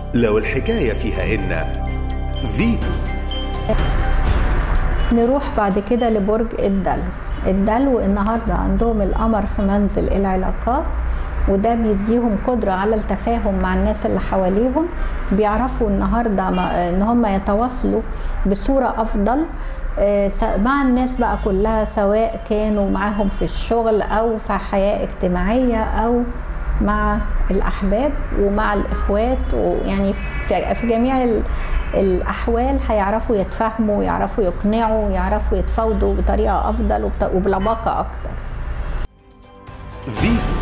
لو الحكاية فيها إن فيتو نروح بعد كده لبرج الدلو الدلو النهارده عندهم القمر في منزل العلاقات وده بيديهم قدرة على التفاهم مع الناس اللي حواليهم بيعرفوا النهارده ما- ان هم يتواصلوا بصورة افضل آه، س- مع الناس بقى كلها سواء كانوا معاهم في الشغل او في حياة اجتماعية او مع الاحباب ومع الاخوات ويعني في في جميع ال- الاحوال هيعرفوا يتفاهموا ويعرفوا يقنعوا ويعرفوا يتفاوضوا بطريقه افضل وبط- وبلباقه اكتر فيتو